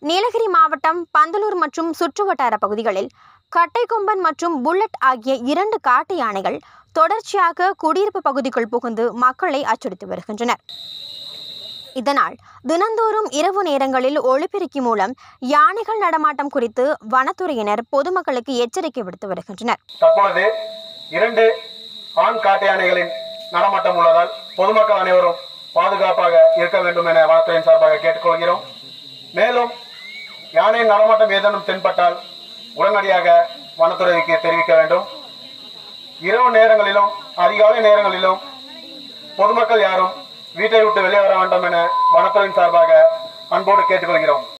நீலகிரி மாவட்டம் பந்தலூர் மற்றும் சுற்றுவட்டார பகுதிகளில் கட்டைக்கொம்பன் மற்றும் புல்லட் ஆகிய இரண்டு காட்டு யானைகள் தொடர்ச்சியாக குடியிருப்பு பகுதிக்குள் புகுந்து மக்களை அச்சுறுத்தி வருகின்றனர் இதனால் தினந்தோறும் இரவு நேரங்களில் ஒளிபெருக்கி மூலம் யானைகள் நடமாட்டம் குறித்து வனத்துறையினர் பொதுமக்களுக்கு எச்சரிக்கை விடுத்து வருகின்றனர் தற்பொழுது இரண்டு ஆண் காட்டு யானைகளின் நடமாட்டம் உள்ளதால் பொதுமக்கள் அனைவரும் பாதுகாப்பாக இருக்க வேண்டும் என வனத்துறையின் சார்பாக கேட்டுக்கொள்கிறோம் மேலும் யானையின் நடமாட்டம் ஏதேனும் தென்பட்டால் உடனடியாக வனத்துறைக்கு தெரிவிக்க வேண்டும் இரவு நேரங்களிலும் அதிகாலை நேரங்களிலும் பொதுமக்கள் யாரும் வீட்டை விட்டு வெளியே வர வேண்டாம் என வனத்துறையின் சார்பாக அன்போடு கேட்டுக்கொள்கிறோம்